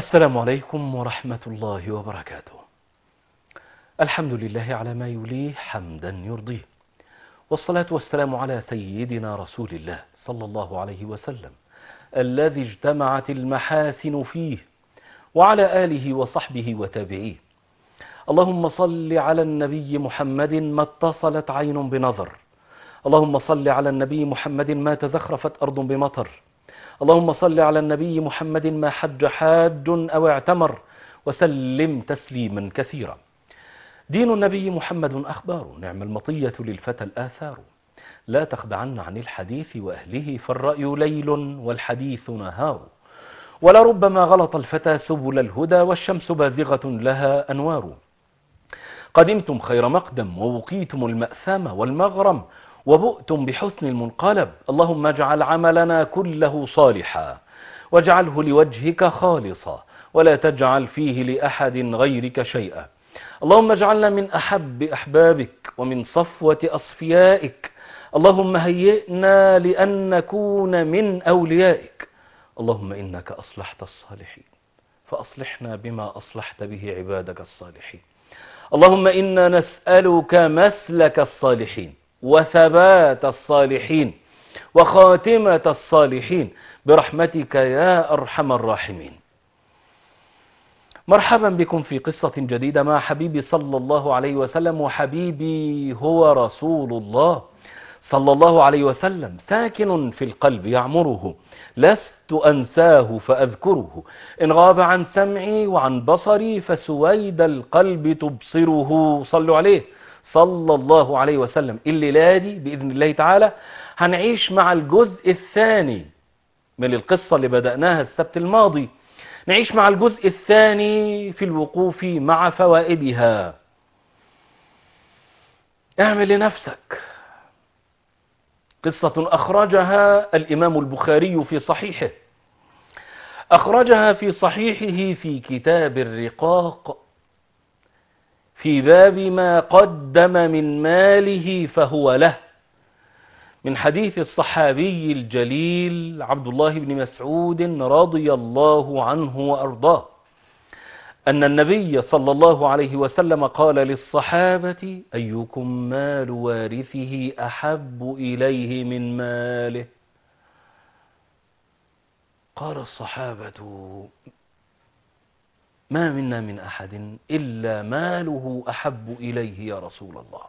السلام عليكم ورحمة الله وبركاته الحمد لله على ما يليه حمدا يرضيه والصلاة والسلام على سيدنا رسول الله صلى الله عليه وسلم الذي اجتمعت المحاسن فيه وعلى آله وصحبه وتابعيه اللهم صل على النبي محمد ما اتصلت عين بنظر اللهم صل على النبي محمد ما تزخرفت أرض بمطر اللهم صل على النبي محمد ما حج حاج أو اعتمر وسلم تسليما كثيرا دين النبي محمد أخبار نعم المطية للفتى الآثار لا تخدعن عن الحديث وأهله فالرأي ليل والحديث نهار ولربما غلط الفتى سبل الهدى والشمس بازغة لها أنوار قدمتم خير مقدم ووقيتم المأثام والمغرم وبؤتم بحسن المنقلب اللهم اجعل عملنا كله صالحا واجعله لوجهك خالصا ولا تجعل فيه لأحد غيرك شيئا اللهم اجعلنا من أحب أحبابك ومن صفوة أصفيائك اللهم هيئنا لأن نكون من أوليائك اللهم إنك أصلحت الصالحين فأصلحنا بما أصلحت به عبادك الصالحين اللهم إنا نسألك مسلك الصالحين وثبات الصالحين وخاتمة الصالحين برحمتك يا أرحم الراحمين مرحبا بكم في قصة جديدة مع حبيبي صلى الله عليه وسلم وحبيبي هو رسول الله صلى الله عليه وسلم ساكن في القلب يعمره لست أنساه فأذكره إن غاب عن سمعي وعن بصري فسويد القلب تبصره صلوا عليه صلى الله عليه وسلم الليلة دي بإذن الله تعالى هنعيش مع الجزء الثاني من القصة اللي بدأناها السبت الماضي نعيش مع الجزء الثاني في الوقوف مع فوائدها اعمل لنفسك قصة أخرجها الإمام البخاري في صحيحه أخرجها في صحيحه في كتاب الرقاق في باب ما قدم من ماله فهو له من حديث الصحابي الجليل عبد الله بن مسعود رضي الله عنه وأرضاه أن النبي صلى الله عليه وسلم قال للصحابة أيكم مال وارثه أحب إليه من ماله قال الصحابة ما منا من أحد إلا ماله أحب إليه يا رسول الله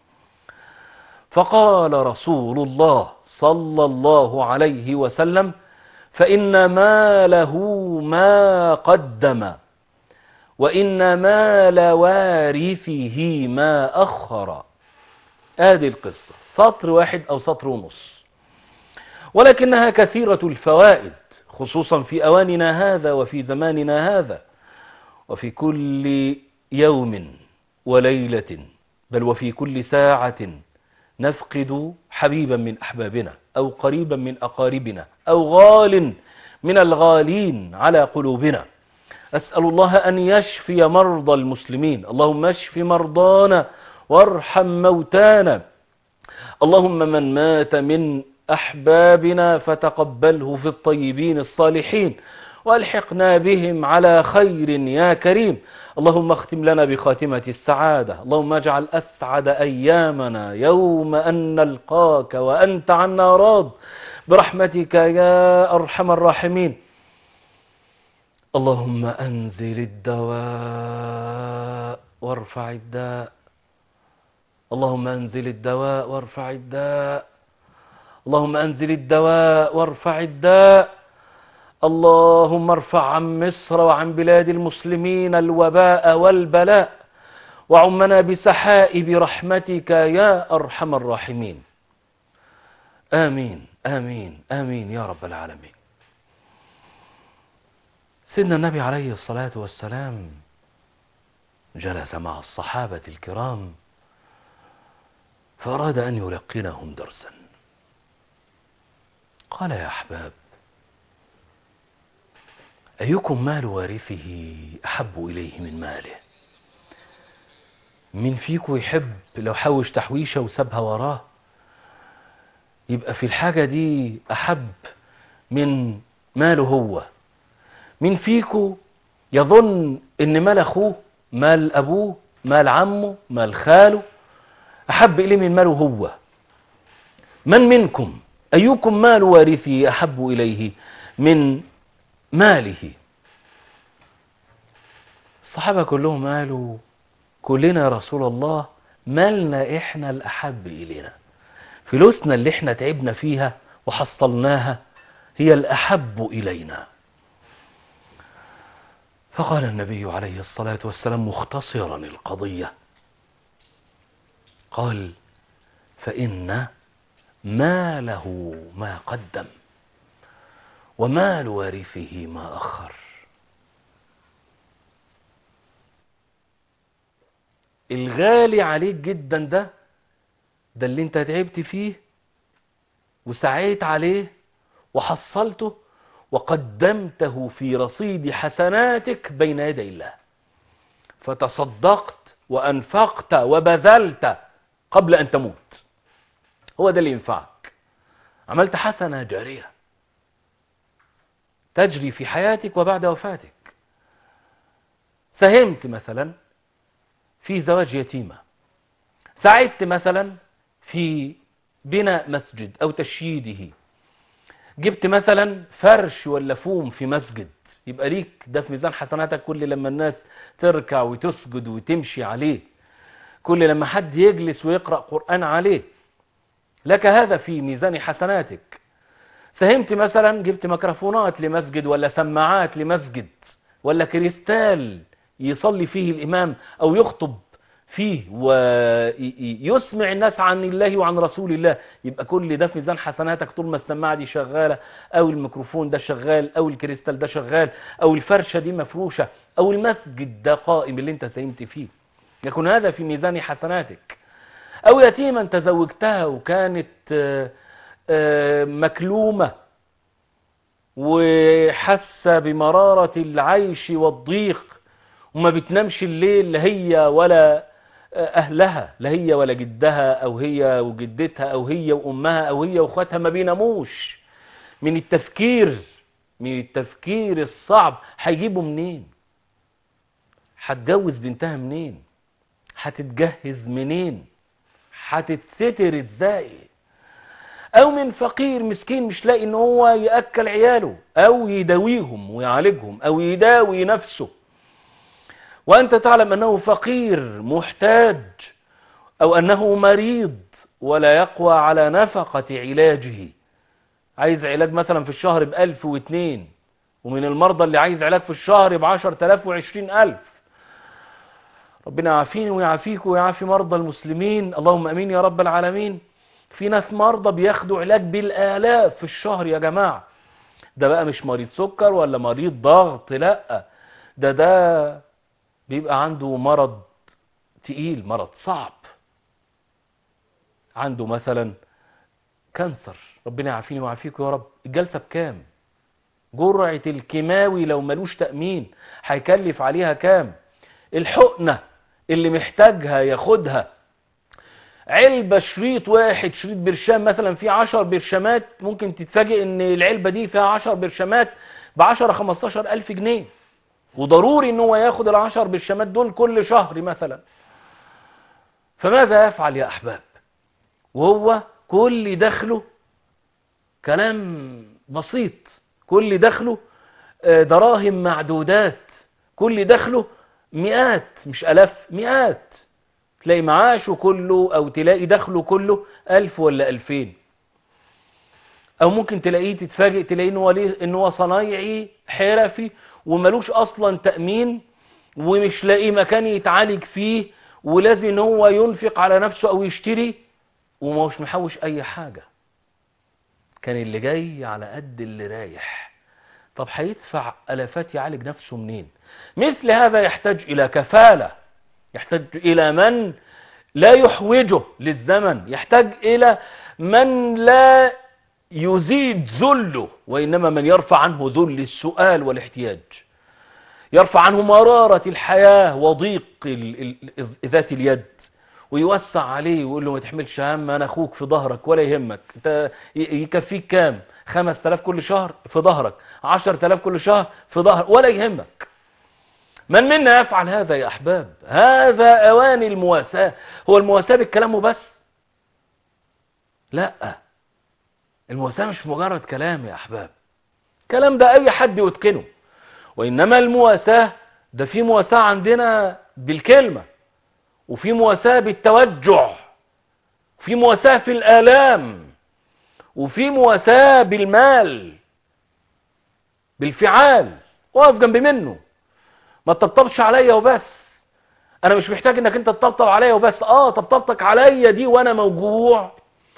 فقال رسول الله صلى الله عليه وسلم فإن ماله ما قدم وإن مال وارثه ما أخر هذه القصة سطر واحد أو سطر ونص ولكنها كثيرة الفوائد خصوصا في أواننا هذا وفي زماننا هذا وفي كل يوم وليلة بل وفي كل ساعة نفقد حبيبا من أحبابنا أو قريبا من أقاربنا أو غال من الغالين على قلوبنا أسأل الله أن يشفي مرضى المسلمين اللهم اشف مرضانا وارحم موتانا اللهم من مات من أحبابنا فتقبله في الطيبين الصالحين والحقنا بهم على خير يا كريم اللهم اختم لنا بخاتمة السعادة اللهم اجعل أسعد أيامنا يوم أن نلقاك وأنت عنا راض برحمتك يا أرحم الراحمين اللهم أنزل الدواء وارفع الداء اللهم أنزل الدواء وارفع الداء اللهم أنزل الدواء وارفع الداء اللهم ارفع عن مصر وعن بلاد المسلمين الوباء والبلاء وعمنا بسحائب رحمتك يا أرحم الراحمين آمين آمين آمين يا رب العالمين سيدنا النبي عليه الصلاة والسلام جلس مع الصحابة الكرام فأراد أن يلقنهم درسا قال يا أحباب أيكم مال وارثه أحب إليه من ماله من فيكم يحب لو حوش تحويشة وسابها وراه يبقى في الحاجة دي أحب من ماله هو من فيكم يظن ان مال اخوه مال ابوه مال عمه مال خاله احب اليه من ماله هو من منكم ايكم مال وارثه احب اليه من ماله الصحابة كلهم قالوا كلنا يا رسول الله مالنا احنا الاحب الينا فلوسنا اللي احنا تعبنا فيها وحصلناها هي الاحب الينا فقال النبي عليه الصلاة والسلام مختصرا القضية قال فإن ماله ما قدم ومال وارثه ما أخر الغالي عليك جدا ده ده اللي انت تعبت فيه وسعيت عليه وحصلته وقدمته في رصيد حسناتك بين يدي الله فتصدقت وأنفقت وبذلت قبل أن تموت هو ده اللي ينفعك عملت حسنة جارية تجري في حياتك وبعد وفاتك ساهمت مثلا في زواج يتيمة ساعدت مثلا في بناء مسجد أو تشييده جبت مثلا فرش ولا فوم في مسجد يبقى ليك ده في ميزان حسناتك كل لما الناس تركع وتسجد وتمشي عليه كل لما حد يجلس ويقرأ قرآن عليه لك هذا في ميزان حسناتك ساهمت مثلا جبت ميكروفونات لمسجد ولا سماعات لمسجد ولا كريستال يصلي فيه الإمام أو يخطب فيه ويسمع الناس عن الله وعن رسول الله يبقى كل ده في ميزان حسناتك طول ما السماعة دي شغالة أو الميكروفون ده شغال أو الكريستال ده شغال أو الفرشة دي مفروشة أو المسجد ده قائم اللي انت ساهمت فيه يكون هذا في ميزان حسناتك أو يتيما تزوجتها وكانت مكلومة وحس بمرارة العيش والضيق وما بتنامش الليل لا هي ولا أهلها لا هي ولا جدها أو هي وجدتها أو هي وأمها أو هي وأخواتها ما بيناموش من التفكير من التفكير الصعب هيجيبوا منين هتجوز بنتها منين هتتجهز منين هتتستر ازاي او من فقير مسكين مش لاقي ان هو ياكل عياله او يداويهم ويعالجهم او يداوي نفسه وانت تعلم انه فقير محتاج او انه مريض ولا يقوى على نفقة علاجه عايز علاج مثلا في الشهر بألف واتنين ومن المرضى اللي عايز علاج في الشهر بعشر تلاف وعشرين ألف ربنا يعافيني ويعافيك ويعافي مرضى المسلمين اللهم امين يا رب العالمين في ناس مرضى بياخدوا علاج بالالاف في الشهر يا جماعة ده بقى مش مريض سكر ولا مريض ضغط لا ده ده بيبقى عنده مرض تقيل مرض صعب عنده مثلا كانسر ربنا يعافيني ويعافيكم يا رب الجلسة بكام جرعة الكيماوي لو ملوش تأمين هيكلف عليها كام الحقنة اللي محتاجها ياخدها علبة شريط واحد شريط برشام مثلا فيه عشر برشامات ممكن تتفاجئ ان العلبة دي فيها عشر برشامات بعشرة خمستاشر الف جنيه وضروري ان هو ياخد العشر برشامات دول كل شهر مثلا فماذا يفعل يا احباب وهو كل دخله كلام بسيط كل دخله دراهم معدودات كل دخله مئات مش ألاف مئات تلاقي معاشه كله أو تلاقي دخله كله ألف ولا ألفين أو ممكن تلاقيه تتفاجئ تلاقيه إن هو, إن هو صنايعي حرفي وملوش أصلا تأمين ومش لاقي مكان يتعالج فيه ولازم إن هو ينفق على نفسه أو يشتري ومش محوش أي حاجة كان اللي جاي على قد اللي رايح طب هيدفع ألافات يعالج نفسه منين مثل هذا يحتاج إلى كفالة يحتاج إلى من لا يحوجه للزمن يحتاج إلى من لا يزيد ذله وإنما من يرفع عنه ذل السؤال والاحتياج يرفع عنه مرارة الحياة وضيق ذات اليد ويوسع عليه ويقول له ما تحملش هم انا اخوك في ظهرك ولا يهمك انت يكفيك كام خمس تلاف كل شهر في ظهرك عشر تلاف كل شهر في ظهر ولا يهمك من منا يفعل هذا يا أحباب هذا أوان المواساة هو المواساة بالكلام وبس لا المواساة مش مجرد كلام يا أحباب كلام ده أي حد يتقنه وإنما المواساة ده في مواساة عندنا بالكلمة وفي مواساة بالتوجع في مواساة في الآلام وفي مواساة بالمال بالفعال واقف جنب منه ما تطبطبش عليا وبس انا مش محتاج انك انت تطبطب عليا وبس اه طبطبتك عليا دي وانا موجوع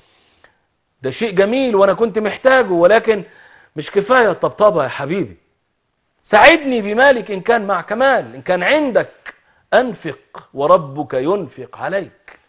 ده شيء جميل وانا كنت محتاجه ولكن مش كفاية الطبطبة يا حبيبي ساعدني بمالك ان كان مع كمال ان كان عندك انفق وربك ينفق عليك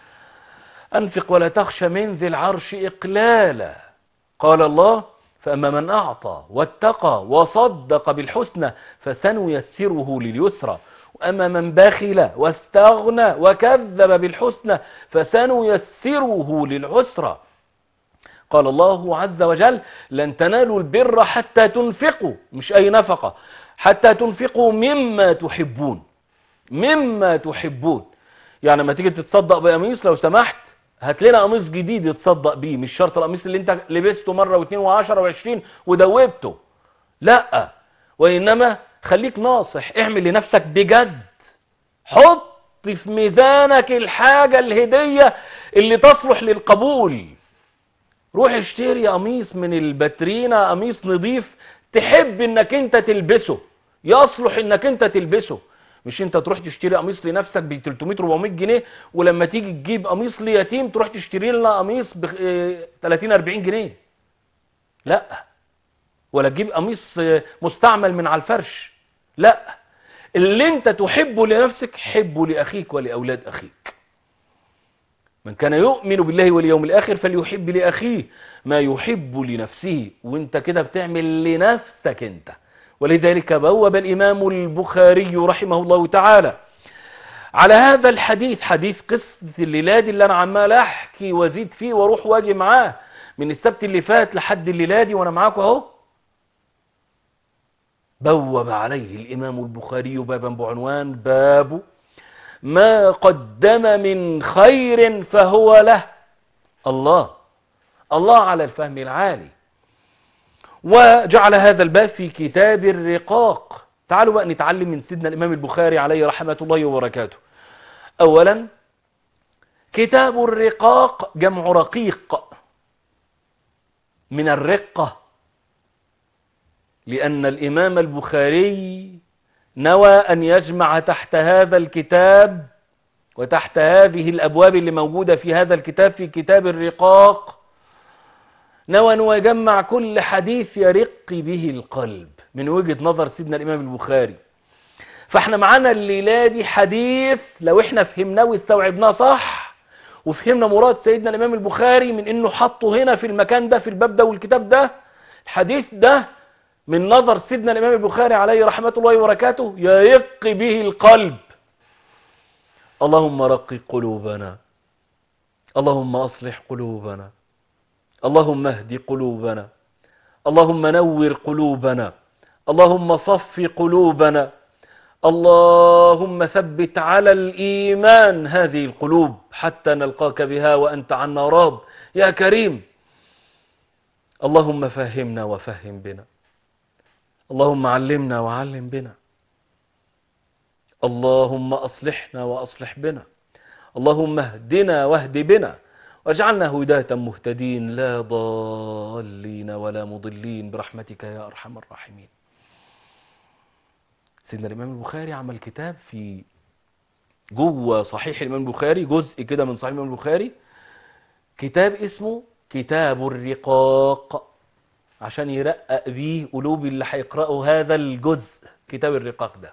انفق ولا تخشى من ذي العرش اقلالا قال الله فأما من أعطى واتقى وصدق بالحسنى فسنيسره لليسرى وأما من بخل واستغنى وكذب بالحسنى فسنيسره للعسرى قال الله عز وجل لن تنالوا البر حتى تنفقوا مش أي نفقة حتى تنفقوا مما تحبون مما تحبون يعني ما تيجي تتصدق بقميص لو سمحت هات لنا قميص جديد يتصدق بيه مش شرط القميص اللي انت لبسته مرة واثنين وعشرة وعشرين ودوبته لا وإنما خليك ناصح اعمل لنفسك بجد حط في ميزانك الحاجة الهدية اللي تصلح للقبول روح اشتري قميص من الباترينا قميص نظيف تحب انك انت تلبسه يصلح انك انت تلبسه مش انت تروح تشتري قميص لنفسك ب 300 400 جنيه ولما تيجي تجيب قميص ليتيم تروح تشتري لنا قميص ب 30 40 جنيه لا ولا تجيب قميص مستعمل من على الفرش لا اللي انت تحبه لنفسك حبه لاخيك ولاولاد اخيك من كان يؤمن بالله واليوم الاخر فليحب لاخيه ما يحب لنفسه وانت كده بتعمل لنفسك انت ولذلك بوب الإمام البخاري رحمه الله تعالى على هذا الحديث حديث قصة الليلاد اللي أنا عمال أحكي وزيد فيه واروح واجي معاه من السبت اللي فات لحد الليلادي وأنا معاكم أهو بوب عليه الإمام البخاري بابا بعنوان باب ما قدم من خير فهو له الله الله على الفهم العالي وجعل هذا الباب في كتاب الرقاق تعالوا بقى نتعلم من سيدنا الإمام البخاري عليه رحمة الله وبركاته أولا كتاب الرقاق جمع رقيق من الرقة لأن الإمام البخاري نوى أن يجمع تحت هذا الكتاب وتحت هذه الأبواب اللي موجودة في هذا الكتاب في كتاب الرقاق نوى أن يجمع كل حديث يرق به القلب من وجهة نظر سيدنا الإمام البخاري فاحنا معانا الليلة دي حديث لو احنا فهمناه واستوعبناه صح وفهمنا مراد سيدنا الإمام البخاري من انه حطه هنا في المكان ده في الباب ده والكتاب ده الحديث ده من نظر سيدنا الإمام البخاري عليه رحمة الله وبركاته يرق به القلب اللهم رق قلوبنا اللهم أصلح قلوبنا اللهم اهد قلوبنا اللهم نور قلوبنا اللهم صف قلوبنا اللهم ثبت على الإيمان هذه القلوب حتى نلقاك بها وأنت عنا راض يا كريم اللهم فهمنا وفهم بنا اللهم علمنا وعلم بنا اللهم أصلحنا وأصلح بنا اللهم اهدنا واهد بنا واجعلنا هداة مهتدين لا ضالين ولا مضلين برحمتك يا أرحم الراحمين سيدنا الإمام البخاري عمل كتاب في جوه صحيح الإمام البخاري جزء كده من صحيح الإمام البخاري كتاب اسمه كتاب الرقاق عشان يرقق بيه قلوب اللي هيقرأوا هذا الجزء كتاب الرقاق ده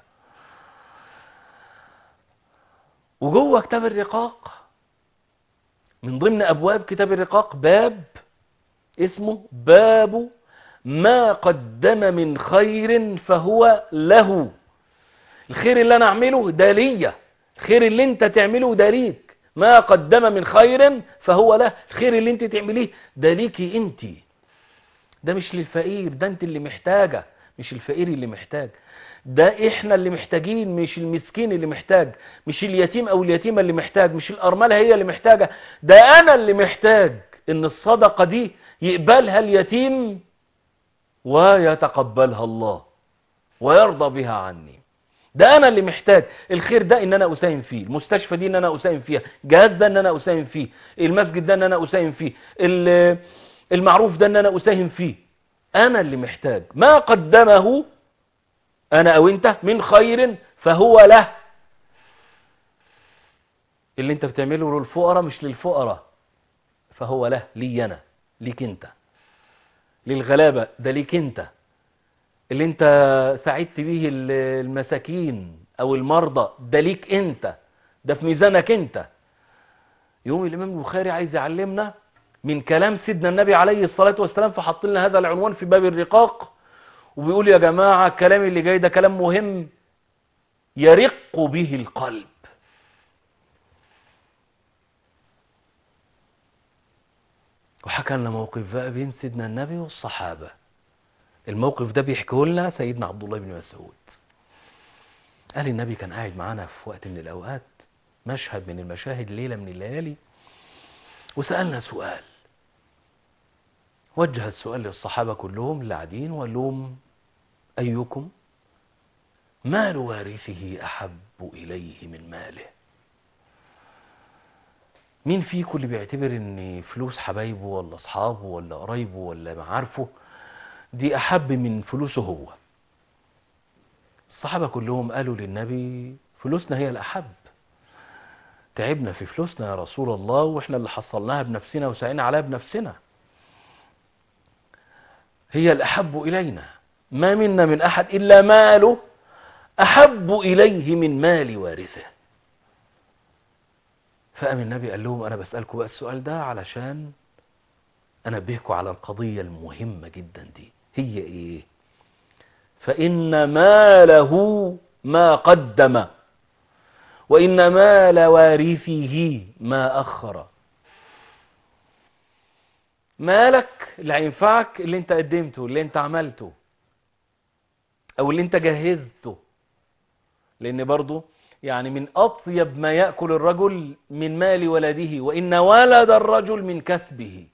وجوه كتاب الرقاق من ضمن أبواب كتاب الرقاق باب اسمه باب ما قدم من خير فهو له الخير اللي أنا أعمله ده ليا الخير اللي أنت تعمله ده ليك ما قدم من خير فهو له الخير اللي أنت تعمليه ده ليكي أنت ده مش للفقير ده أنت اللي محتاجة مش الفقير اللي محتاج ده احنا اللي محتاجين مش المسكين اللي محتاج مش اليتيم او اليتيمة اللي محتاج مش الارملة هي اللي محتاجة ده انا اللي محتاج ان الصدقة دي يقبلها اليتيم ويتقبلها الله ويرضى بها عني ده انا اللي محتاج الخير ده ان انا اساهم فيه المستشفى دي ان انا اساهم فيها الجهاز ده ان انا اساهم فيه المسجد ده ان انا اساهم فيه ال- المعروف ده ان انا اساهم فيه انا اللي محتاج ما قدمه انا او انت من خير فهو له اللي انت بتعمله للفقراء مش للفقراء فهو له لي انا ليك انت للغلابة ده ليك انت اللي انت ساعدت به ال- المساكين او المرضى ده ليك انت ده في ميزانك انت يوم الامام البخاري عايز يعلمنا من كلام سيدنا النبي عليه الصلاة والسلام فحط لنا هذا العنوان في باب الرقاق وبيقول يا جماعة الكلام اللي جاي ده كلام مهم يرق به القلب وحكى لنا موقف بقى بين سيدنا النبي والصحابة الموقف ده بيحكيه لنا سيدنا عبد الله بن مسعود قال النبي كان قاعد معانا في وقت من الأوقات مشهد من المشاهد ليلة من الليالي وسألنا سؤال وجه السؤال للصحابة كلهم اللي قاعدين وقال لهم أيكم مال وارثه أحب إليه من ماله مين فيكم اللي بيعتبر ان فلوس حبايبه ولا اصحابه ولا قرايبه ولا معارفه دي احب من فلوسه هو الصحابة كلهم قالوا للنبي فلوسنا هي الاحب تعبنا في فلوسنا يا رسول الله واحنا اللي حصلناها بنفسنا وسعينا عليها بنفسنا هي الاحب الينا ما منا من احد الا ماله احب اليه من مال وارثه فقام النبي قال لهم انا بسألكم بقى السؤال ده علشان انبهكم على القضية المهمة جدا دي هي ايه فان ماله ما قدم وان مال وارثه ما اخر مالك اللي هينفعك اللي انت قدمته اللي انت عملته او اللي انت جهزته لان برضو يعني من أطيب ما يأكل الرجل من مال ولده وإن ولد الرجل من كسبه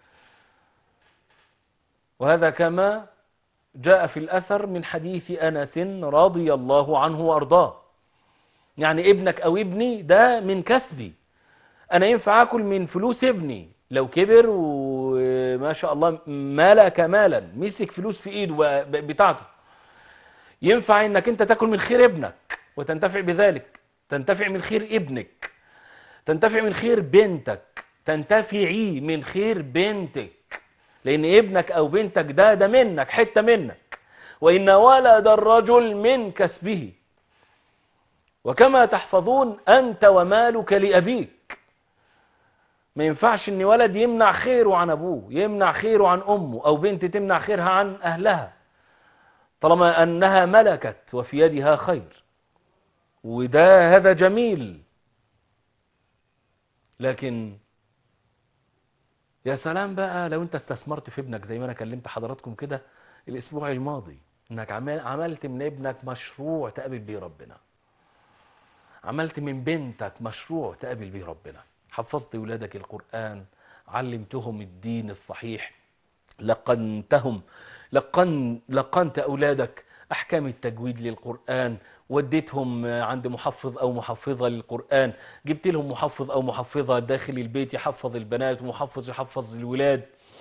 وهذا كما جاء في الأثر من حديث أنس رضي الله عنه وأرضاه يعني ابنك أو ابني ده من كسبي أنا ينفع أكل من فلوس ابني لو كبر وما شاء الله ملك مالا مسك فلوس في إيده بتاعته ينفع انك انت تاكل من خير ابنك وتنتفع بذلك تنتفع من خير ابنك تنتفع من خير بنتك تنتفعي من خير بنتك لان ابنك او بنتك ده ده منك حتة منك وان ولد الرجل من كسبه وكما تحفظون انت ومالك لابيك ما ينفعش ان ولد يمنع خيره عن ابوه يمنع خيره عن امه او بنت تمنع خيرها عن اهلها طالما انها ملكت وفي يدها خير وده هذا جميل لكن يا سلام بقى لو انت استثمرت في ابنك زي ما انا كلمت حضراتكم كده الاسبوع الماضي انك عملت من ابنك مشروع تقابل بيه ربنا عملت من بنتك مشروع تقابل بيه ربنا حفظت ولادك القرآن علمتهم الدين الصحيح لقنتهم لقن لقنت أولادك أحكام التجويد للقرآن وديتهم عند محفظ أو محفظة للقرآن جبت لهم محفظ أو محفظة داخل البيت يحفظ البنات ومحفظ يحفظ الولاد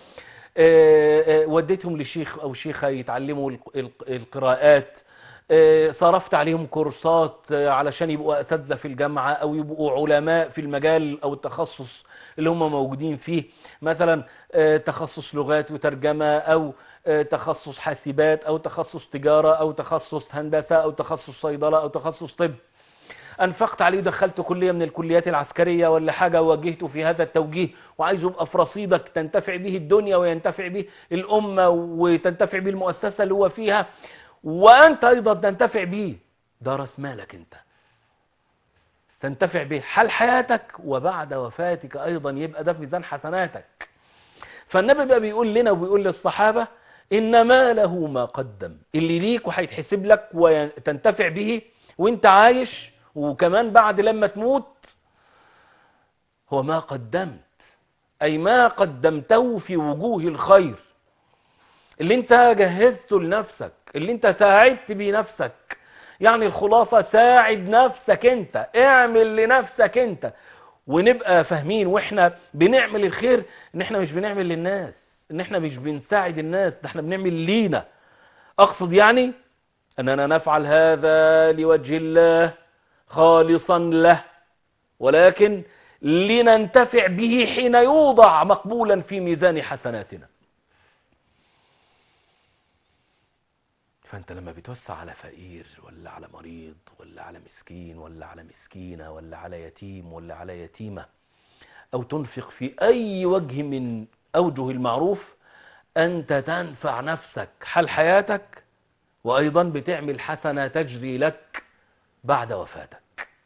وديتهم لشيخ أو شيخة يتعلموا القراءات صرفت عليهم كورسات علشان يبقوا أساتذة في الجامعة أو يبقوا علماء في المجال أو التخصص اللي هم موجودين فيه مثلا تخصص لغات وترجمة أو تخصص حاسبات أو تخصص تجارة أو تخصص هندسة أو تخصص صيدلة أو تخصص طب أنفقت عليه ودخلت كلية من الكليات العسكرية ولا حاجة ووجهته في هذا التوجيه وعايزه يبقى في رصيدك تنتفع به الدنيا وينتفع به الأمة وتنتفع به المؤسسة اللي هو فيها وأنت أيضا تنتفع به ده راس مالك أنت تنتفع به حال حياتك وبعد وفاتك أيضا يبقى ده في ميزان حسناتك فالنبي بقى بيقول لنا وبيقول للصحابة إن ماله ما قدم اللي ليك وهيتحسب لك وتنتفع به وانت عايش وكمان بعد لما تموت هو ما قدمت أي ما قدمته في وجوه الخير اللي انت جهزته لنفسك اللي انت ساعدت بيه نفسك يعني الخلاصة ساعد نفسك انت اعمل لنفسك انت ونبقى فاهمين واحنا بنعمل الخير ان احنا مش بنعمل للناس ان احنا مش بنساعد الناس ده احنا بنعمل لينا اقصد يعني اننا نفعل هذا لوجه الله خالصا له ولكن لننتفع به حين يوضع مقبولا في ميزان حسناتنا فانت لما بتوسع على فقير ولا على مريض ولا على مسكين ولا على مسكينة ولا على يتيم ولا على يتيمة او تنفق في اي وجه من اوجه المعروف انت تنفع نفسك حال حياتك وايضا بتعمل حسنة تجري لك بعد وفاتك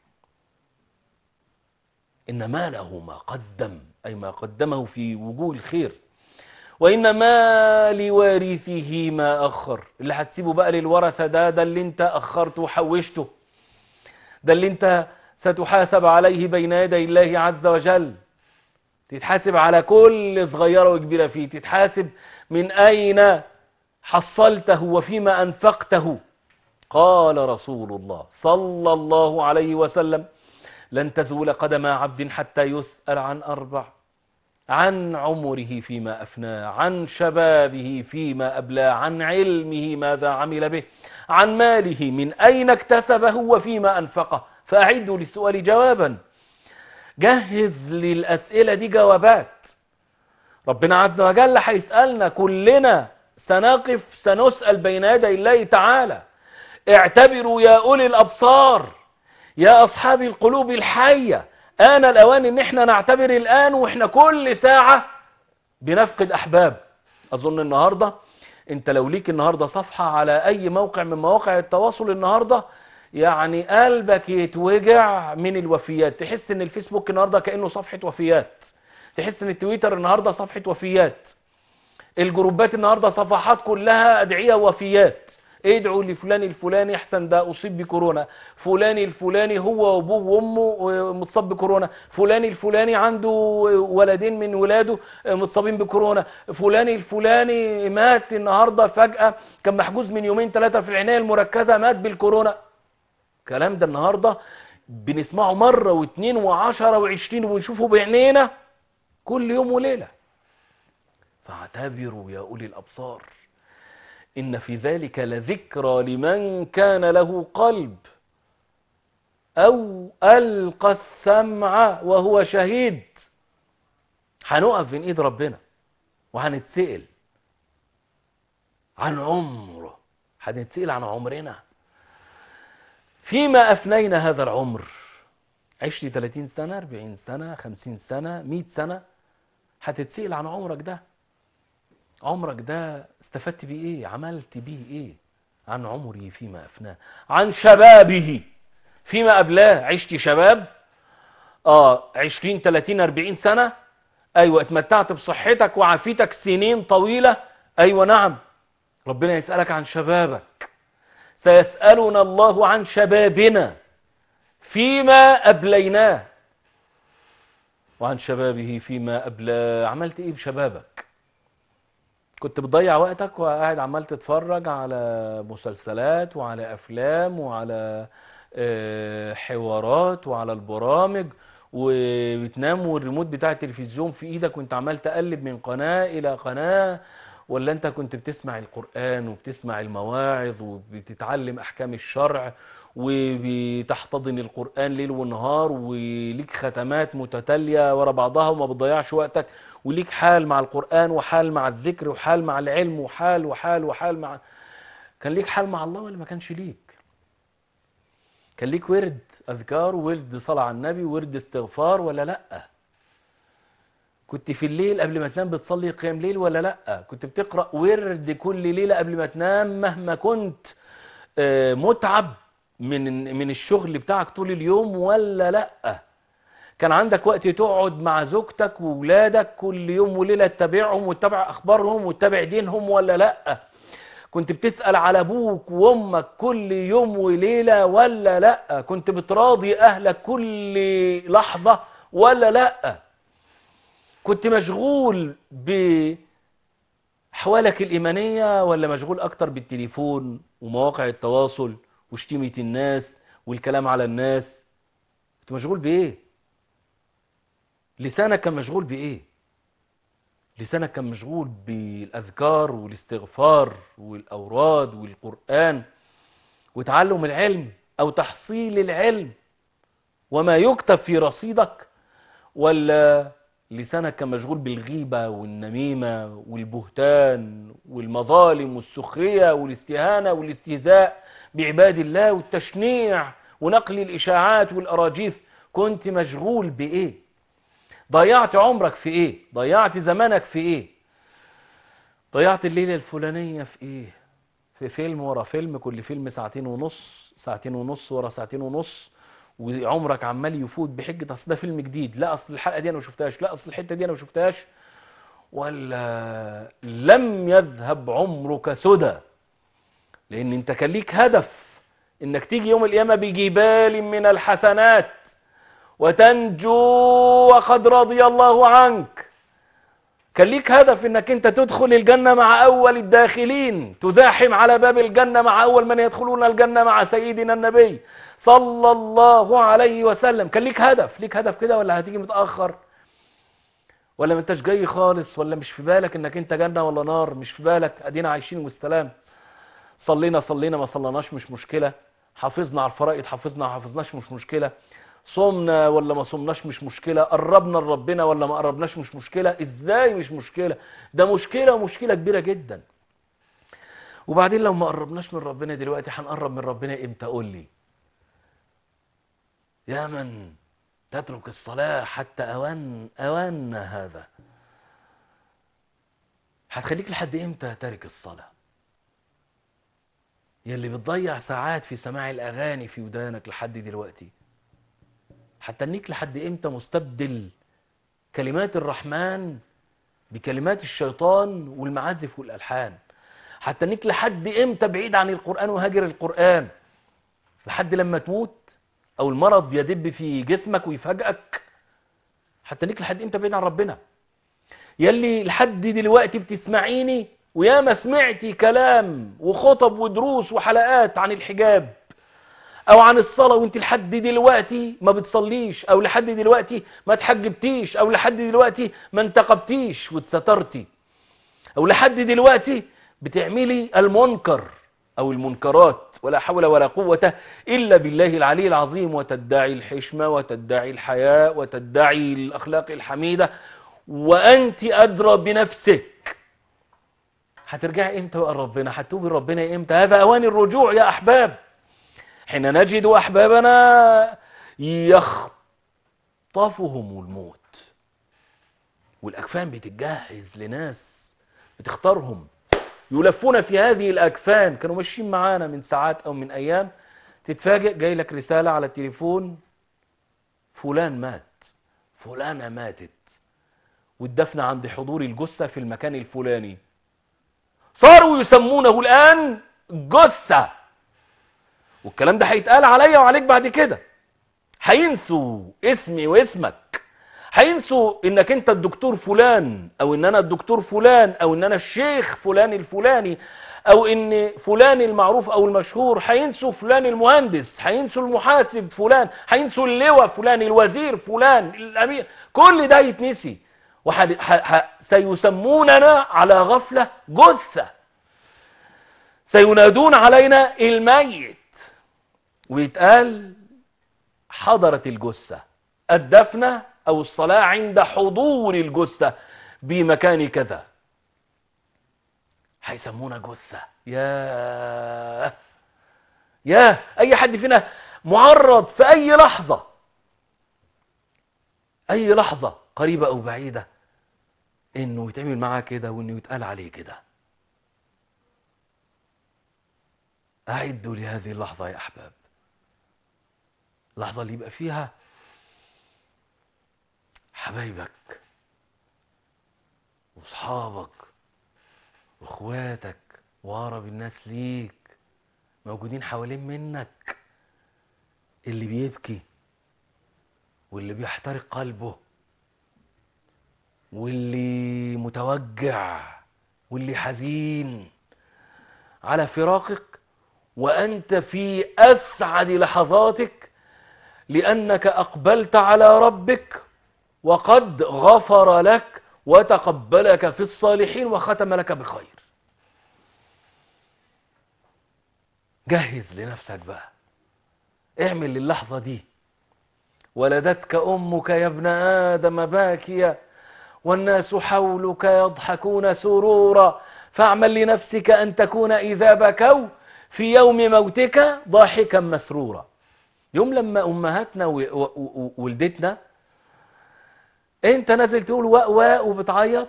إن ماله ما قدم أي ما قدمه في وجوه الخير وإن ما لوارثه ما أخر اللي هتسيبه بقى للورثة ده ده اللي انت أخرته وحوشته ده اللي انت ستحاسب عليه بين يدي الله عز وجل تتحاسب على كل صغيرة وكبيرة فيه تتحاسب من أين حصلته وفيما أنفقته قال رسول الله صلى الله عليه وسلم لن تزول قدم عبد حتى يسأل عن أربع عن عمره فيما أفناه عن شبابه فيما أبلاه عن علمه ماذا عمل به عن ماله من أين اكتسبه وفيما أنفقه فأعدوا للسؤال جوابا جهز للأسئلة دي جوابات ربنا عز وجل هيسألنا كلنا سنقف سنسأل بين يدي الله تعالى اعتبروا يا أولي الأبصار يا أصحاب القلوب الحية آن الأوان إن احنا نعتبر الآن وإحنا كل ساعة بنفقد أحباب أظن النهاردة انت لو ليك النهاردة صفحة على أي موقع من مواقع التواصل النهاردة يعني قلبك يتوجع من الوفيات تحس ان الفيسبوك النهاردة كأنه صفحة وفيات تحس ان التويتر النهاردة صفحة وفيات الجروبات النهاردة صفحات كلها أدعية وفيات ادعوا لفلان الفلاني احسن ده اصيب بكورونا فلان الفلاني هو وابوه وامه متصاب بكورونا فلان الفلاني عنده ولدين من ولاده متصابين بكورونا فلان الفلاني مات النهارده فجأة كان محجوز من يومين ثلاثة في العناية المركزة مات بالكورونا الكلام ده النهارده بنسمعه مرة واثنين وعشرة وعشرين وبنشوفه بعينينا كل يوم وليلة فاعتبروا يا أولي الأبصار إن في ذلك لذكرى لمن كان له قلب أو ألقى السمع وهو شهيد هنقف بين إيد ربنا وهنتسئل عن عمره هنتسئل عن عمرنا فيما أفنينا هذا العمر عشت 30 سنة 40 سنة 50 سنة 100 سنة هتتسئل عن عمرك ده عمرك ده استفدت بيه ايه عملت بيه ايه عن عمري فيما افناه عن شبابه فيما قبلاه عشت شباب اه 20 30 40 سنة ايوه اتمتعت بصحتك وعافيتك سنين طويلة ايوه نعم ربنا يسألك عن شبابك سيسألنا الله عن شبابنا فيما أبليناه وعن شبابه فيما أبلاه عملت إيه بشبابك كنت بتضيع وقتك وقاعد عمال تتفرج على مسلسلات وعلى أفلام وعلى حوارات وعلى البرامج وبتنام والريموت بتاع التلفزيون في ايدك وانت عمال تقلب من قناة الى قناة ولا انت كنت بتسمع القرآن وبتسمع المواعظ وبتتعلم احكام الشرع وبتحتضن القرآن ليل ونهار وليك ختمات متتالية ورا بعضها وما بتضيعش وقتك وليك حال مع القرآن وحال مع الذكر وحال مع العلم وحال وحال وحال مع كان ليك حال مع الله ولا ما كانش ليك كان ليك ورد أذكار ورد صلاة على النبي ورد استغفار ولا لأ كنت في الليل قبل ما تنام بتصلي قيام ليل ولا لأ كنت بتقرأ ورد كل ليلة قبل ما تنام مهما كنت متعب من من الشغل بتاعك طول اليوم ولا لأ كان عندك وقت تقعد مع زوجتك وولادك كل يوم وليلة تتابعهم وتتابع أخبارهم وتتابع دينهم ولا لأ كنت بتسأل على أبوك وأمك كل يوم وليلة ولا لأ كنت بتراضي أهلك كل لحظة ولا لأ كنت مشغول بحوالك الإيمانية ولا مشغول أكتر بالتليفون ومواقع التواصل وشتيمة الناس والكلام على الناس كنت مشغول بإيه لسانك كان مشغول بإيه لسانك كان مشغول بالأذكار والاستغفار والأوراد والقرآن وتعلم العلم أو تحصيل العلم وما يكتب في رصيدك ولا لسانك كان مشغول بالغيبة والنميمة والبهتان والمظالم والسخرية والاستهانة والاستهزاء بعباد الله والتشنيع ونقل الإشاعات والأراجيف كنت مشغول بإيه ضيعت عمرك في إيه ضيعت زمانك في إيه ضيعت الليلة الفلانية في إيه في فيلم ورا فيلم كل فيلم ساعتين ونص ساعتين ونص ورا ساعتين ونص وعمرك عمال يفوت بحجة اصل ده فيلم جديد لا اصل الحلقة دي انا ما شفتهاش لا اصل الحتة دي انا ما شفتهاش ولا لم يذهب عمرك سدى لان انت كان ليك هدف انك تيجي يوم القيامة بجبال من الحسنات وتنجو وقد رضي الله عنك كان ليك هدف انك انت تدخل الجنة مع اول الداخلين تزاحم على باب الجنة مع اول من يدخلون الجنة مع سيدنا النبي صلى الله عليه وسلم كان ليك هدف ليك هدف كده ولا هتيجي متأخر ولا ما انتش جاي خالص ولا مش في بالك انك انت جنة ولا نار مش في بالك ادينا عايشين والسلام صلينا صلينا ما صليناش مش مشكلة حافظنا على الفرائض حافظنا ما حافظناش مش مشكلة صمنا ولا ما صمناش مش مشكلة قربنا لربنا ولا ما قربناش مش مشكلة ازاي مش مشكلة ده مشكلة ومشكلة كبيرة جدا وبعدين لو ما قربناش من ربنا دلوقتي هنقرب من ربنا امتى قول لي يا من تترك الصلاة حتى أوان أوان هذا هتخليك لحد امتى تارك الصلاة يلي بتضيع ساعات في سماع الأغاني في ودانك لحد دلوقتي هتنيك لحد امتى مستبدل كلمات الرحمن بكلمات الشيطان والمعازف والألحان هتنيك لحد امتى بعيد عن القرآن وهاجر القرآن لحد لما تموت او المرض يدب في جسمك ويفاجئك حتى ليك لحد امتى بعيد عن ربنا يلي لحد دلوقتي بتسمعيني ويا ما سمعتي كلام وخطب ودروس وحلقات عن الحجاب او عن الصلاة وانت لحد دلوقتي ما بتصليش او لحد دلوقتي ما تحجبتيش او لحد دلوقتي ما انتقبتيش واتسترتي او لحد دلوقتي بتعملي المنكر او المنكرات ولا حول ولا قوة إلا بالله العلي العظيم وتدعي الحشمة وتدعي الحياء وتدعي الأخلاق الحميدة وأنت أدرى بنفسك هترجعي إمتى بقى ربنا هتوبي ربنا إمتى هذا أوان الرجوع يا أحباب حين نجد أحبابنا يخطفهم الموت والأكفان بتتجهز لناس بتختارهم يلفون في هذه الأكفان كانوا ماشيين معانا من ساعات أو من أيام تتفاجئ جاي لك رسالة على التليفون فلان مات فلانة ماتت والدفن عند حضور الجثة في المكان الفلاني صاروا يسمونه الآن جثة والكلام ده هيتقال عليا وعليك بعد كده هينسوا اسمي واسمك هينسوا انك انت الدكتور فلان او ان انا الدكتور فلان او ان انا الشيخ فلان الفلاني او ان فلان المعروف او المشهور هينسوا فلان المهندس هينسوا المحاسب فلان هينسوا اللواء فلان الوزير فلان الامير كل ده يتنسي وحد... ح... ح... سيسموننا على غفلة جثة سينادون علينا الميت ويتقال حضرت الجثة الدفنة أو الصلاة عند حضور الجثة بمكان كذا هيسمونا جثة يا يا أي حد فينا معرض في أي لحظة أي لحظة قريبة أو بعيدة إنه يتعمل معاه كده وإنه يتقال عليه كده أعدوا لهذه اللحظة يا أحباب اللحظة اللي يبقى فيها حبايبك واصحابك واخواتك واقرب الناس ليك موجودين حوالين منك اللي بيبكي واللي بيحترق قلبه واللي متوجع واللي حزين على فراقك وأنت في أسعد لحظاتك لأنك أقبلت على ربك وقد غفر لك وتقبلك في الصالحين وختم لك بخير جهز لنفسك بقى اعمل للحظة دي ولدتك أمك يا ابن آدم باكيا والناس حولك يضحكون سرورا فاعمل لنفسك أن تكون إذا بكوا في يوم موتك ضاحكا مسرورا يوم لما أمهاتنا وولدتنا انت نازل تقول واء واء وبتعيط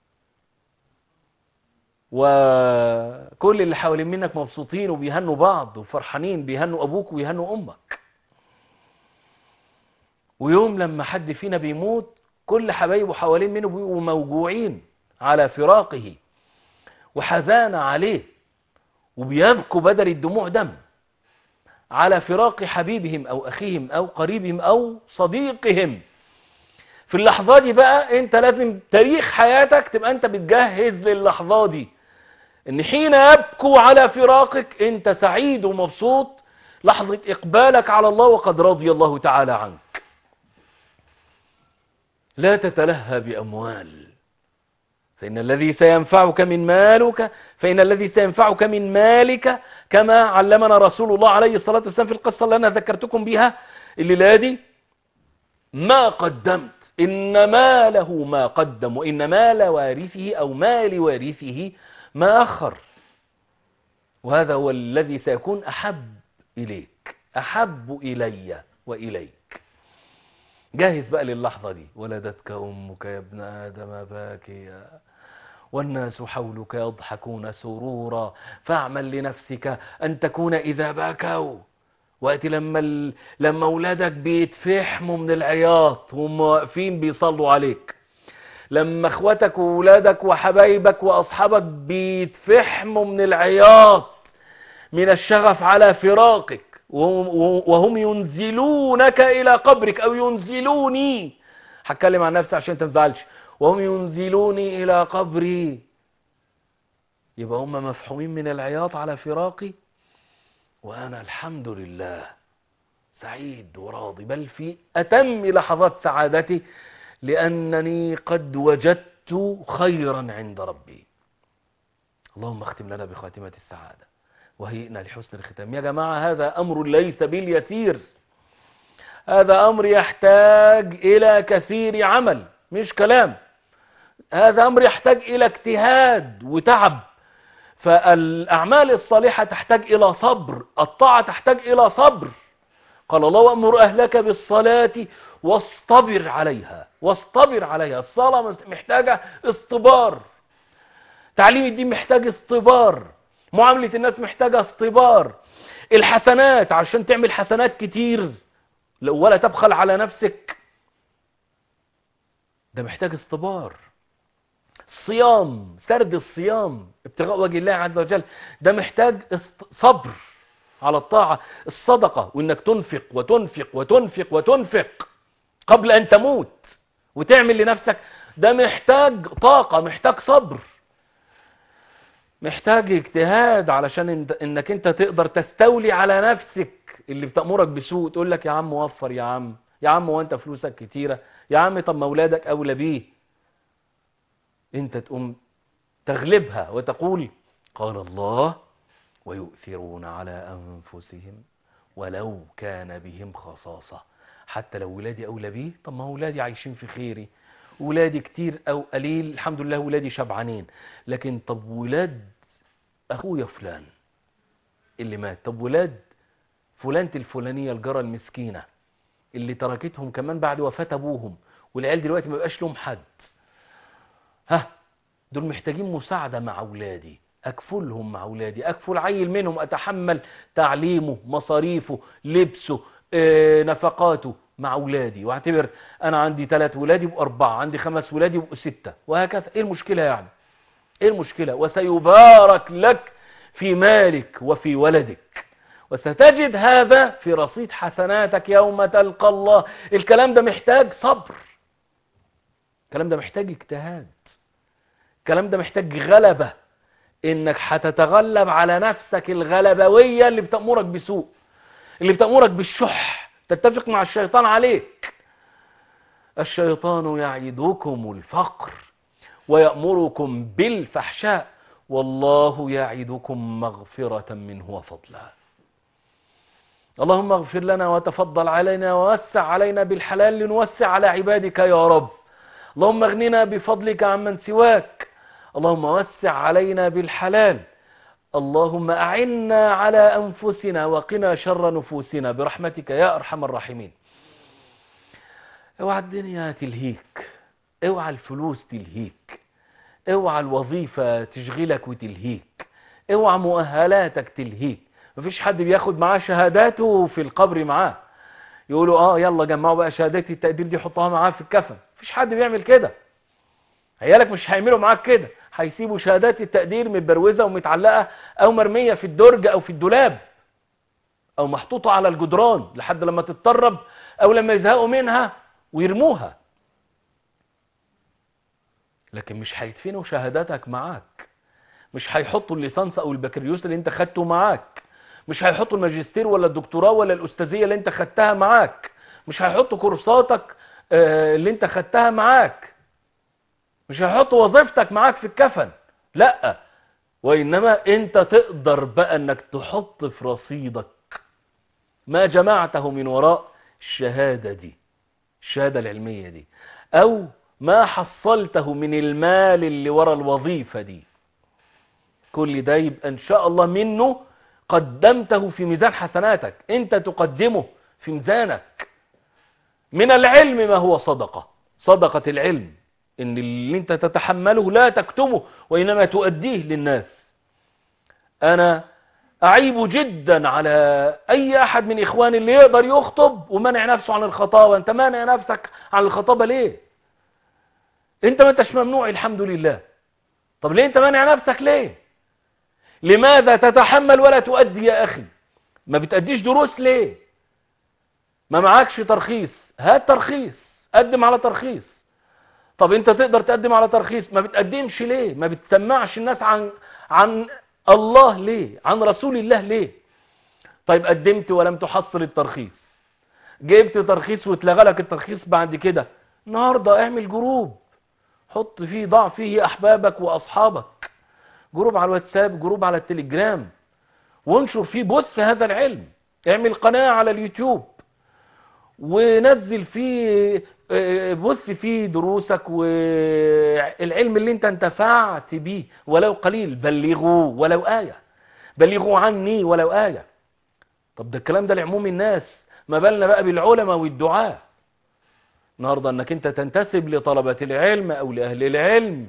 وكل اللي حوالين منك مبسوطين وبيهنوا بعض وفرحانين بيهنوا ابوك ويهنوا امك ويوم لما حد فينا بيموت كل حبايبه حوالين منه بيبقوا موجوعين على فراقه وحزان عليه وبيبكوا بدل الدموع دم على فراق حبيبهم او اخيهم او قريبهم او صديقهم في اللحظة دي بقى انت لازم تاريخ حياتك تبقى انت بتجهز للحظة دي ان حين يبكوا على فراقك انت سعيد ومبسوط لحظة اقبالك على الله وقد رضي الله تعالى عنك لا تتلهى بأموال فإن الذي سينفعك من مالك فإن الذي سينفعك من مالك كما علمنا رسول الله عليه الصلاة والسلام في القصة اللي أنا ذكرتكم بها الليلة دي ما قدمت إن ماله ما قدم وإن مال وارثه أو مال وارثه ما أخر وهذا هو الذي سيكون أحب إليك أحب إلي وإليك جاهز بقى للحظة دي ولدتك أمك يا ابن آدم باكيا والناس حولك يضحكون سرورا فاعمل لنفسك أن تكون إذا باكوا وقت لما ال... لما اولادك بيتفحموا من العياط وهم واقفين بيصلوا عليك لما اخواتك واولادك وحبايبك واصحابك بيتفحموا من العياط من الشغف على فراقك وهم ينزلونك الى قبرك او ينزلوني هتكلم عن نفسي عشان انت تزعلش وهم ينزلوني الى قبري يبقى هم مفحومين من العياط على فراقي وأنا الحمد لله سعيد وراضي بل في أتم لحظات سعادتي لأنني قد وجدت خيرا عند ربي اللهم اختم لنا بخاتمة السعادة وهيئنا لحسن الختام يا جماعة هذا أمر ليس باليسير هذا أمر يحتاج إلى كثير عمل مش كلام هذا أمر يحتاج إلى اجتهاد وتعب فالأعمال الصالحة تحتاج إلى صبر الطاعة تحتاج إلى صبر قال الله وأمر أهلك بالصلاة واصطبر عليها واصطبر عليها الصلاة محتاجة اصطبار تعليم الدين محتاج اصطبار معاملة الناس محتاجة اصطبار الحسنات عشان تعمل حسنات كتير ولا تبخل على نفسك ده محتاج اصطبار الصيام سرد الصيام ابتغاء وجه الله عز وجل ده محتاج صبر على الطاعة الصدقة وانك تنفق وتنفق وتنفق وتنفق قبل ان تموت وتعمل لنفسك ده محتاج طاقة محتاج صبر محتاج اجتهاد علشان انك انت تقدر تستولي على نفسك اللي بتأمرك بسوء تقول لك يا عم وفر يا عم يا عم وانت فلوسك كتيرة يا عم طب ما اولادك اولى بيه انت تقوم تغلبها وتقول قال الله ويؤثرون على أنفسهم ولو كان بهم خصاصة حتى لو ولادي أولى بيه طب ما ولادي عايشين في خيري ولادي كتير أو قليل الحمد لله ولادي شبعانين لكن طب ولاد أخويا فلان اللي مات طب ولاد فلانة الفلانية الجارة المسكينة اللي تركتهم كمان بعد وفاة أبوهم والعيال دلوقتي ما بقاش لهم حد ها دول محتاجين مساعدة مع أولادي أكفلهم مع أولادي أكفل عيل منهم أتحمل تعليمه مصاريفه لبسه اه نفقاته مع أولادي واعتبر أنا عندي ثلاث ولادي يبقوا أربعة عندي خمس ولادي يبقوا ستة وهكذا إيه المشكلة يعني إيه المشكلة وسيبارك لك في مالك وفي ولدك وستجد هذا في رصيد حسناتك يوم تلقى الله الكلام ده محتاج صبر الكلام ده محتاج اجتهاد الكلام ده محتاج غلبة انك هتتغلب على نفسك الغلبوية اللي بتأمرك بسوء اللي بتأمرك بالشح تتفق مع الشيطان عليك الشيطان يعدكم الفقر ويأمركم بالفحشاء والله يعدكم مغفرة منه وفضلا اللهم اغفر لنا وتفضل علينا ووسع علينا بالحلال لنوسع على عبادك يا رب اللهم اغننا بفضلك عمن سواك اللهم وسع علينا بالحلال اللهم أعنا على أنفسنا وقنا شر نفوسنا برحمتك يا أرحم الراحمين اوعى الدنيا تلهيك اوعى الفلوس تلهيك اوعى الوظيفة تشغلك وتلهيك اوعى مؤهلاتك تلهيك مفيش حد بياخد معاه شهاداته في القبر معاه يقولوا اه يلا جمعوا بقى شهادات التقدير دي حطها معاه في الكفن مفيش حد بيعمل كده عيالك مش هيعملوا معاك كده هيسيبوا شهادات التقدير متبروزه ومتعلقه او مرميه في الدرج او في الدولاب او محطوطه على الجدران لحد لما تتطرب او لما يزهقوا منها ويرموها لكن مش هيدفنوا شهاداتك معاك مش هيحطوا الليسانس او البكالوريوس اللي انت خدته معاك مش هيحطوا الماجستير ولا الدكتوراه ولا الاستاذيه اللي انت خدتها معاك مش هيحطوا كورساتك اللي انت خدتها معاك مش هيحطوا وظيفتك معاك في الكفن لا وانما انت تقدر بقى انك تحط في رصيدك ما جمعته من وراء الشهادة دي الشهادة العلمية دي او ما حصلته من المال اللي ورا الوظيفة دي كل ده يبقى ان شاء الله منه قدمته في ميزان حسناتك انت تقدمه في ميزانك من العلم ما هو صدقة صدقة العلم ان اللي انت تتحمله لا تكتمه وانما تؤديه للناس انا اعيب جدا على اي احد من اخواني اللي يقدر يخطب ومنع نفسه عن الخطابة انت مانع نفسك عن الخطابة ليه انت ما انتش ممنوع الحمد لله طب ليه انت مانع نفسك ليه لماذا تتحمل ولا تؤدي يا اخي ما بتأديش دروس ليه ما معكش ترخيص هات ترخيص قدم على ترخيص طب انت تقدر تقدم على ترخيص ما بتقدمش ليه ما بتسمعش الناس عن عن الله ليه عن رسول الله ليه طيب قدمت ولم تحصل الترخيص جبت ترخيص واتلغى لك الترخيص بعد كده النهارده اعمل جروب حط فيه ضع فيه احبابك واصحابك جروب على الواتساب جروب على التليجرام وانشر فيه بث هذا العلم اعمل قناة على اليوتيوب ونزل فيه بث فيه دروسك والعلم اللي انت انتفعت بيه ولو قليل بلغوا ولو آية بلغوا عني ولو آية طب ده الكلام ده لعموم الناس ما بالنا بقى بالعلماء والدعاء النهاردة انك انت تنتسب لطلبة العلم او لأهل العلم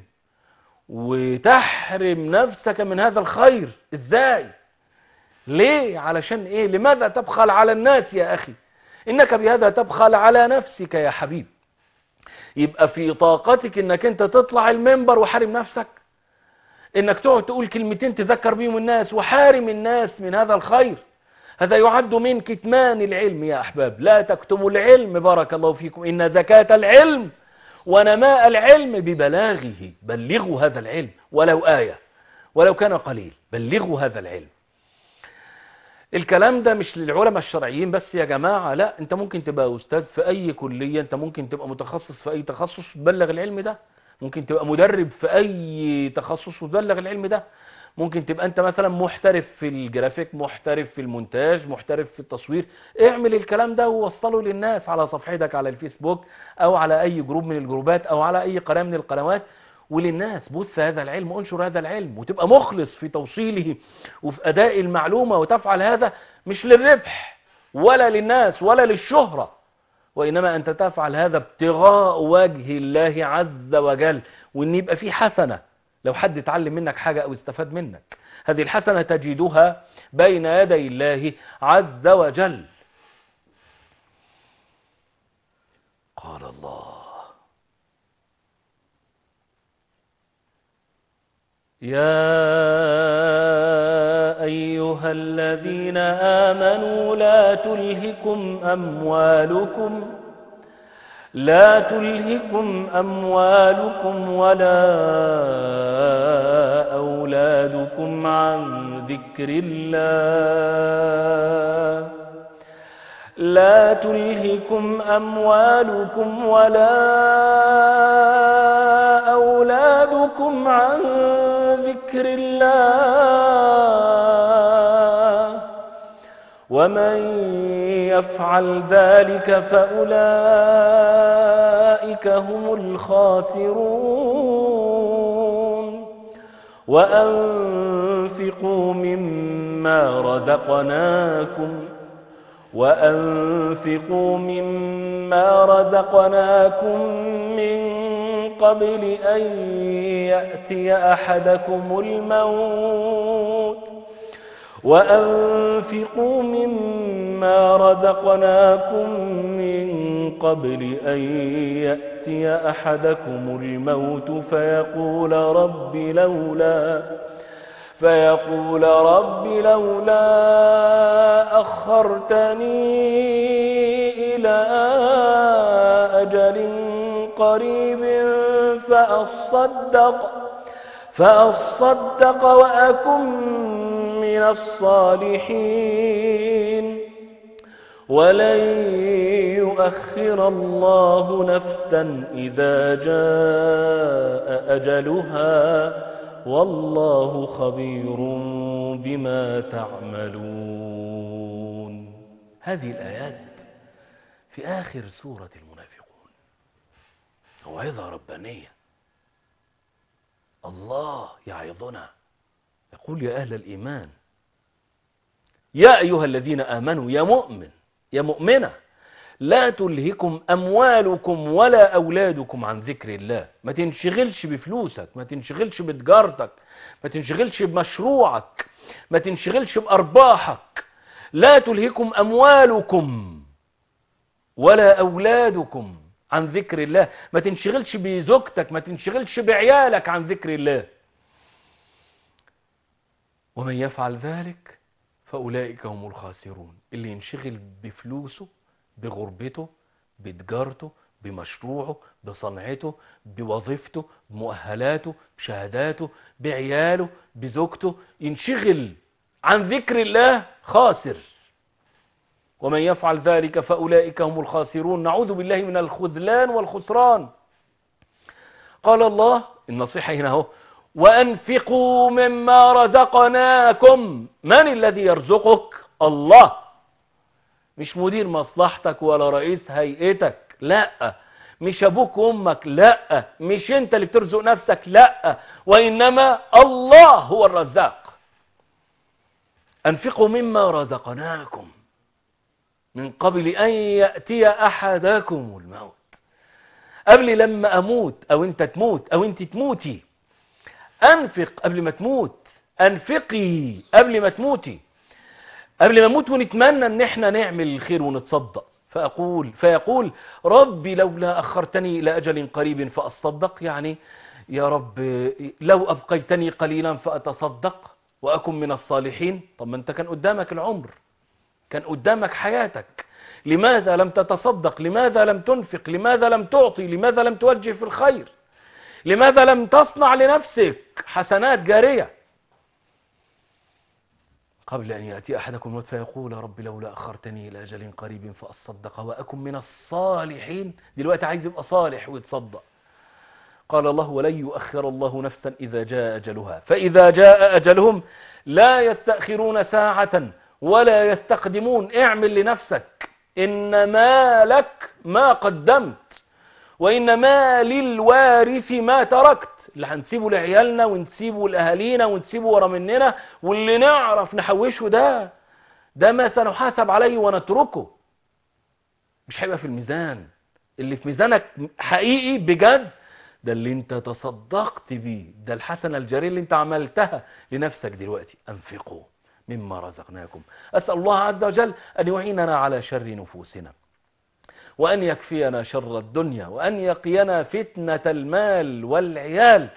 وتحرم نفسك من هذا الخير ازاي ليه علشان ايه لماذا تبخل على الناس يا اخي انك بهذا تبخل على نفسك يا حبيب يبقى في طاقتك انك انت تطلع المنبر وحارم نفسك انك تقعد تقول كلمتين تذكر بيهم الناس وحارم الناس من هذا الخير هذا يعد من كتمان العلم يا احباب لا تكتموا العلم بارك الله فيكم ان زكاة العلم ونماء العلم ببلاغه بلغوا هذا العلم ولو آية ولو كان قليل بلغوا هذا العلم الكلام ده مش للعلماء الشرعيين بس يا جماعة لا انت ممكن تبقى استاذ في اي كلية انت ممكن تبقى متخصص في اي تخصص تبلغ العلم ده ممكن تبقى مدرب في اي تخصص وتبلغ العلم ده ممكن تبقى انت مثلا محترف في الجرافيك محترف في المونتاج محترف في التصوير اعمل الكلام ده ووصله للناس على صفحتك على الفيسبوك او على اي جروب من الجروبات او على اي قناة من القنوات وللناس بث هذا العلم وانشر هذا العلم وتبقى مخلص في توصيله وفي اداء المعلومة وتفعل هذا مش للربح ولا للناس ولا للشهرة وإنما أنت تفعل هذا ابتغاء وجه الله عز وجل وإن يبقى فيه حسنة لو حد اتعلم منك حاجة أو استفاد منك هذه الحسنة تجدها بين يدي الله عز وجل يا أيها الذين آمنوا لا تلهكم أموالكم لا تلهكم أموالكم ولا أولادكم عن ذكر الله لا تلهكم أموالكم ولا أولادكم عن ذكر الله ومن يفعل ذلك فأولئك هم الخاسرون وأنفقوا مما رزقناكم وأنفقوا مما رزقناكم من قبل أن يأتي أحدكم الموت وأنفقوا مما رزقناكم من قبل أن يأتي أحدكم الموت فيقول رب لولا فيقول رب لولا أخرتني إلى أجل قريب فأصدق فأصدق وأكن من الصالحين ولن يؤخر الله نفسا إذا جاء أجلها والله خبير بما تعملون هذه الآيات في آخر سورة المنافقون موعظة ربانية الله يعظنا يقول يا أهل الإيمان يا أيها الذين آمنوا يا مؤمن يا مؤمنة لا تلهكم أموالكم ولا أولادكم عن ذكر الله ما تنشغلش بفلوسك ما تنشغلش بتجارتك ما تنشغلش بمشروعك ما تنشغلش بأرباحك لا تلهكم أموالكم ولا أولادكم عن ذكر الله ما تنشغلش بزوجتك ما تنشغلش بعيالك عن ذكر الله ومن يفعل ذلك فأولئك هم الخاسرون اللي ينشغل بفلوسه بغربته بتجارته بمشروعه بصنعته بوظيفته بمؤهلاته بشهاداته بعياله بزوجته ينشغل عن ذكر الله خاسر ومن يفعل ذلك فأولئك هم الخاسرون نعوذ بالله من الخذلان والخسران قال الله النصيحة هنا هو وأنفقوا مما رزقناكم من الذي يرزقك الله مش مدير مصلحتك ولا رئيس هيئتك لا مش أبوك وأمك لا مش أنت اللي بترزق نفسك لا وإنما الله هو الرزاق أنفقوا مما رزقناكم من قبل أن يأتي أحدكم الموت قبل لما أموت أو أنت تموت أو أنت تموتي أنفق قبل ما تموت أنفقي قبل ما تموتي قبل ما نموت ونتمنى ان احنا نعمل الخير ونتصدق فأقول فيقول ربي لولا أخرتني إلى أجل قريب فأصدق يعني يا رب لو أبقيتني قليلا فأتصدق وأكن من الصالحين طب ما أنت كان قدامك العمر كان قدامك حياتك لماذا لم تتصدق لماذا لم تنفق لماذا لم تعطي لماذا لم توجه في الخير لماذا لم تصنع لنفسك حسنات جارية قبل أن يأتي أحدكم الموت فيقول رب لولا أخرتني إلى أجل قريب فأصدق وأكن من الصالحين دلوقتي عايز يبقى صالح ويتصدق قال الله ولن يؤخر الله نفسا إذا جاء أجلها فإذا جاء أجلهم لا يستأخرون ساعة ولا يستقدمون اعمل لنفسك إنما لك ما قدمت وإنما للوارث ما تركت اللي هنسيبه لعيالنا ونسيبه لأهالينا ونسيبه ورا مننا واللي نعرف نحوشه ده ده ما سنحاسب عليه ونتركه مش هيبقى في الميزان اللي في ميزانك حقيقي بجد ده اللي انت تصدقت بيه ده الحسنة الجارية اللي انت عملتها لنفسك دلوقتي انفقوا مما رزقناكم أسأل الله عز وجل أن يعيننا على شر نفوسنا وأن يكفينا شر الدنيا وأن يقينا فتنة المال والعيال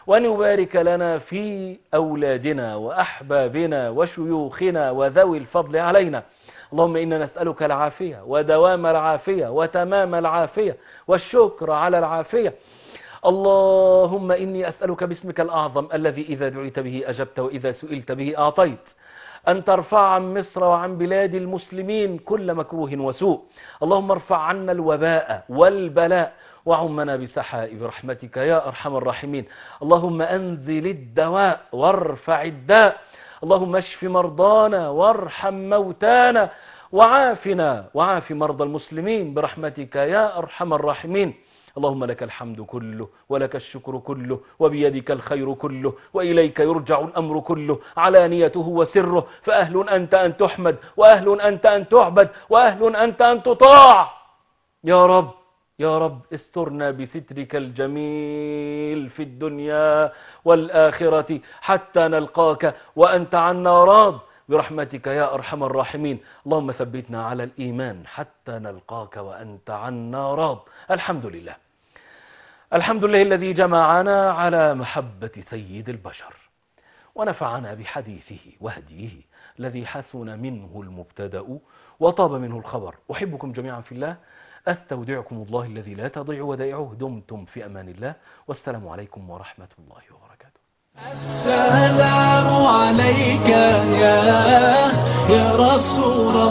وأن يبارك لنا في أولادنا وأحبابنا وشيوخنا وذوي الفضل علينا اللهم إنا نسألك العافية ودوام العافية وتمام العافية والشكر على العافية اللهم إني أسألك باسمك الأعظم الذي إذا دعيت به أجبت وإذا سئلت به أعطيت أن ترفع عن مصر وعن بلاد المسلمين كل مكروه وسوء اللهم ارفع عنا الوباء والبلاء وعمنا بسحائب رحمتك يا أرحم الراحمين اللهم أنزل الدواء وارفع الداء اللهم اشف مرضانا وارحم موتانا وعافنا وعاف مرضى المسلمين برحمتك يا أرحم الراحمين اللهم لك الحمد كله ولك الشكر كله وبيدك الخير كله وإليك يرجع الأمر كله علانيته وسره فأهل أنت أن تحمد وأهل أنت أن تعبد وأهل أنت أن تطاع يا رب يا رب استرنا بسترك الجميل في الدنيا والآخرة حتى نلقاك وأنت عنا راض برحمتك يا أرحم الراحمين اللهم ثبتنا على الإيمان حتى نلقاك وأنت عنا راض الحمد لله الحمد لله الذي جمعنا على محبة سيد البشر ونفعنا بحديثه وهديه الذي حسن منه المبتدأ وطاب منه الخبر أحبكم جميعا في الله أستودعكم الله الذي لا تضيع ودائعه دمتم في أمان الله والسلام عليكم ورحمة الله وبركاته السلام عليك يا يا رسول